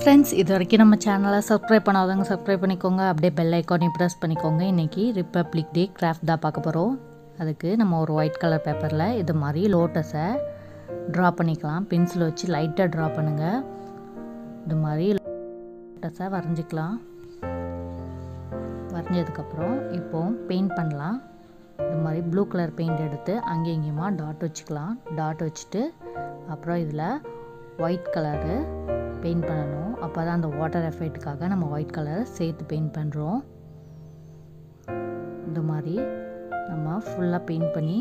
friends இது வரைக்கும் நம்ம சேனலை சப்ஸ்கிரைப் பண்ணாதவங்க சப்ஸ்கிரைப் பண்ணிக்கோங்க அப்படியே பெல் ஐக்கானையும் ப்ரெஸ் பண்ணிக்கோங்க இன்றைக்கி ரிப்பப்ளிக் டே கிராஃப்ட் தான் பார்க்க போகிறோம் அதுக்கு நம்ம ஒரு ஒயிட் கலர் பேப்பரில் இது மாதிரி லோட்டஸை ட்ரா பண்ணிக்கலாம் பென்சில் வச்சு லைட்டாக ட்ரா பண்ணுங்கள் இது மாதிரி லோட்டஸை வரைஞ்சிக்கலாம் வரைஞ்சதுக்கப்புறம் இப்போது பெயிண்ட் பண்ணலாம் இது மாதிரி ப்ளூ கலர் பெயிண்ட் எடுத்து அங்கேயும் இங்கேயுமா டாட் வச்சுக்கலாம் டாட் வச்சுட்டு அப்புறம் இதில் ஒயிட் கலரு பெயிண்ட் பண்ணணும் அப்போ தான் அந்த வாட்டர் எஃபெக்ட்டுக்காக நம்ம ஒயிட் கலர் சேர்த்து பெயிண்ட் பண்ணுறோம் இந்த மாதிரி நம்ம ஃபுல்லாக பெயிண்ட் பண்ணி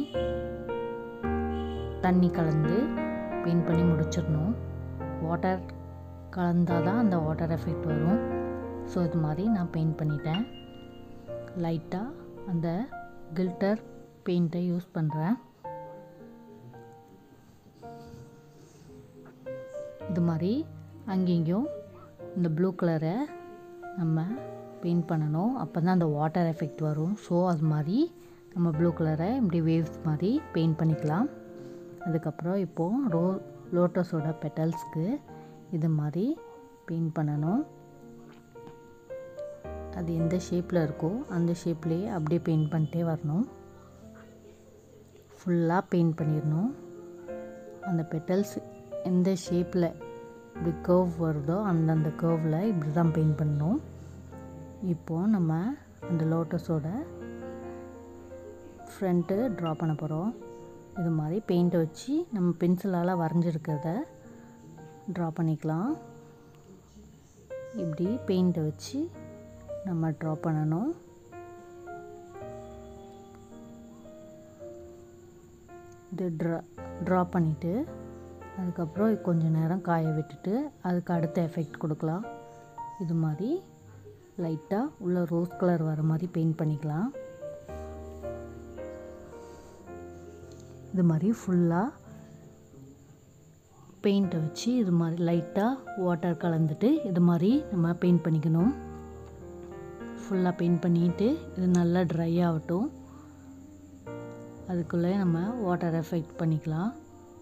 தண்ணி கலந்து பெயிண்ட் பண்ணி முடிச்சிடணும் வாட்டர் கலந்தால் தான் அந்த வாட்டர் எஃபெக்ட் வரும் ஸோ இது மாதிரி நான் பெயிண்ட் பண்ணிட்டேன் லைட்டாக அந்த கில்டர் பெயிண்ட்டை யூஸ் பண்ணுறேன் இது மாதிரி அங்கேயும் இந்த ப்ளூ கலரை நம்ம பெயிண்ட் பண்ணணும் அப்போ தான் அந்த வாட்டர் எஃபெக்ட் வரும் ஸோ அது மாதிரி நம்ம ப்ளூ கலரை இப்படி வேவ்ஸ் மாதிரி பெயிண்ட் பண்ணிக்கலாம் அதுக்கப்புறம் இப்போது ரோ லோட்டஸோட பெட்டல்ஸ்க்கு இது மாதிரி பெயிண்ட் பண்ணணும் அது எந்த ஷேப்பில் இருக்கோ அந்த ஷேப்லேயே அப்படியே பெயிண்ட் பண்ணிட்டே வரணும் ஃபுல்லாக பெயிண்ட் பண்ணிடணும் அந்த பெட்டல்ஸ் எந்த ஷேப்பில் இப்படி கர்வ் வருதோ அந்தந்த கர்வில் இப்படி தான் பெயிண்ட் பண்ணணும் இப்போது நம்ம அந்த லோட்டஸோட ஃப்ரண்ட்டு ட்ரா பண்ண போகிறோம் இது மாதிரி பெயிண்ட்டை வச்சு நம்ம பென்சிலால் வரைஞ்சிருக்கிறத ட்ரா பண்ணிக்கலாம் இப்படி பெயிண்ட்டை வச்சு நம்ம ட்ரா பண்ணணும் இது ட்ரா ட்ரா பண்ணிவிட்டு அதுக்கப்புறம் கொஞ்சம் நேரம் காய விட்டுட்டு அதுக்கு அடுத்த எஃபெக்ட் கொடுக்கலாம் இது மாதிரி லைட்டாக உள்ள ரோஸ் கலர் வர மாதிரி பெயிண்ட் பண்ணிக்கலாம் இது மாதிரி ஃபுல்லாக பெயிண்ட்டை வச்சு இது மாதிரி லைட்டாக வாட்டர் கலந்துட்டு இது மாதிரி நம்ம பெயிண்ட் பண்ணிக்கணும் ஃபுல்லாக பெயிண்ட் பண்ணிட்டு இது நல்லா ட்ரை ஆகட்டும் அதுக்குள்ளே நம்ம வாட்டர் எஃபெக்ட் பண்ணிக்கலாம்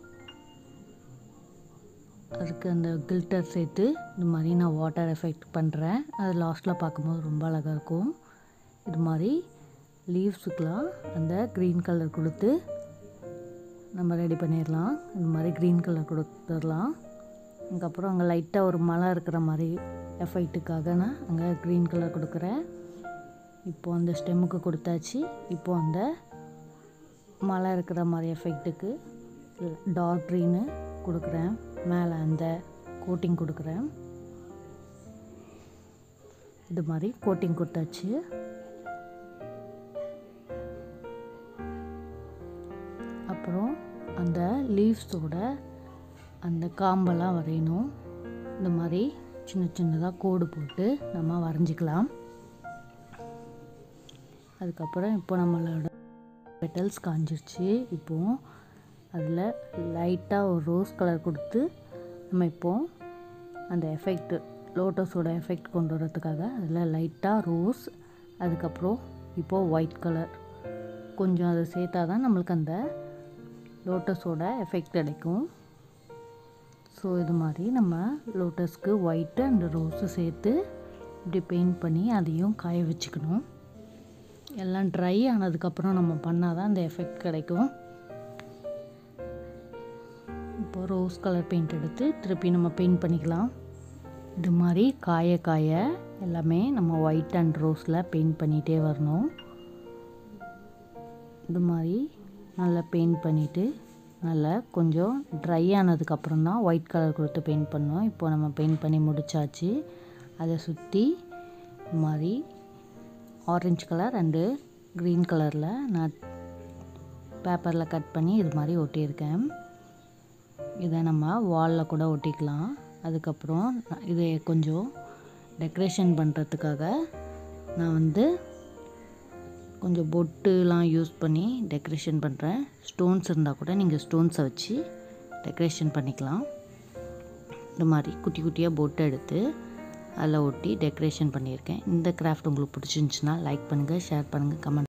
அதுக்கு அந்த கில்டர் சேர்த்து இது மாதிரி நான் வாட்டர் எஃபெக்ட் பண்ணுறேன் அது லாஸ்ட்டில் பார்க்கும்போது ரொம்ப அழகாக இருக்கும் இது மாதிரி லீவ்ஸுக்கெலாம் அந்த க்ரீன் கலர் கொடுத்து நம்ம ரெடி பண்ணிடலாம் இந்த மாதிரி க்ரீன் கலர் கொடுத்துடலாம் அதுக்கப்புறம் அங்கே லைட்டாக ஒரு மழை இருக்கிற மாதிரி எஃபெக்ட்டுக்காக நான் அங்கே க்ரீன் கலர் கொடுக்குறேன் இப்போது அந்த ஸ்டெம்முக்கு கொடுத்தாச்சு இப்போது அந்த மழை இருக்கிற மாதிரி எஃபெக்ட்டுக்கு டார்க் க்ரீனு கொடுக்குறேன் மேலே அந்த கோட்டிங் கொடுக்குறேன் இது மாதிரி கோட்டிங் கொடுத்தாச்சு அப்புறம் அந்த லீவ்ஸோட அந்த காம்பெல்லாம் வரையணும் இந்த மாதிரி சின்ன சின்னதாக கோடு போட்டு நம்ம வரைஞ்சிக்கலாம் அதுக்கப்புறம் இப்போ நம்மளோட பெட்டல்ஸ் காஞ்சிருச்சு இப்போது அதில் லைட்டாக ஒரு ரோஸ் கலர் கொடுத்து நம்ம இப்போது அந்த எஃபெக்ட் லோட்டஸோட எஃபெக்ட் கொண்டு வரதுக்காக அதில் லைட்டாக ரோஸ் அதுக்கப்புறம் இப்போது ஒயிட் கலர் கொஞ்சம் அதை சேர்த்தா தான் நம்மளுக்கு அந்த லோட்டஸோட எஃபெக்ட் கிடைக்கும் ஸோ இது மாதிரி நம்ம லோட்டஸ்க்கு ஒயிட்டு அந்த ரோஸு சேர்த்து இப்படி பெயிண்ட் பண்ணி அதையும் காய வச்சுக்கணும் எல்லாம் ட்ரை ஆனதுக்கப்புறம் நம்ம பண்ணால் தான் அந்த எஃபெக்ட் கிடைக்கும் இப்போ ரோஸ் கலர் பெயிண்ட் எடுத்து திருப்பி நம்ம பெயிண்ட் பண்ணிக்கலாம் இது மாதிரி காய காய எல்லாமே நம்ம ஒயிட் அண்ட் ரோஸில் பெயிண்ட் பண்ணிகிட்டே வரணும் இது மாதிரி நல்லா பெயிண்ட் பண்ணிவிட்டு நல்லா கொஞ்சம் ட்ரை ஆனதுக்கப்புறம் தான் ஒயிட் கலர் கொடுத்து பெயிண்ட் பண்ணோம் இப்போ நம்ம பெயிண்ட் பண்ணி முடித்தாச்சு அதை சுற்றி இது மாதிரி ஆரஞ்சு கலர் அண்டு க்ரீன் கலரில் நான் பேப்பரில் கட் பண்ணி இது மாதிரி ஒட்டியிருக்கேன் இதை நம்ம வாலில் கூட ஒட்டிக்கலாம் அதுக்கப்புறம் இதை கொஞ்சம் டெக்கரேஷன் பண்ணுறதுக்காக நான் வந்து கொஞ்சம் பொட்டுலாம் யூஸ் பண்ணி டெக்கரேஷன் பண்ணுறேன் ஸ்டோன்ஸ் இருந்தால் கூட நீங்கள் ஸ்டோன்ஸை வச்சு டெக்கரேஷன் பண்ணிக்கலாம் இந்த மாதிரி குட்டி குட்டியாக பொட்டு எடுத்து அதில் ஒட்டி டெக்கரேஷன் பண்ணியிருக்கேன் இந்த கிராஃப்ட் உங்களுக்கு பிடிச்சிருந்துச்சின்னா லைக் பண்ணுங்கள் ஷேர் பண்ணுங்கள் கமெண்ட்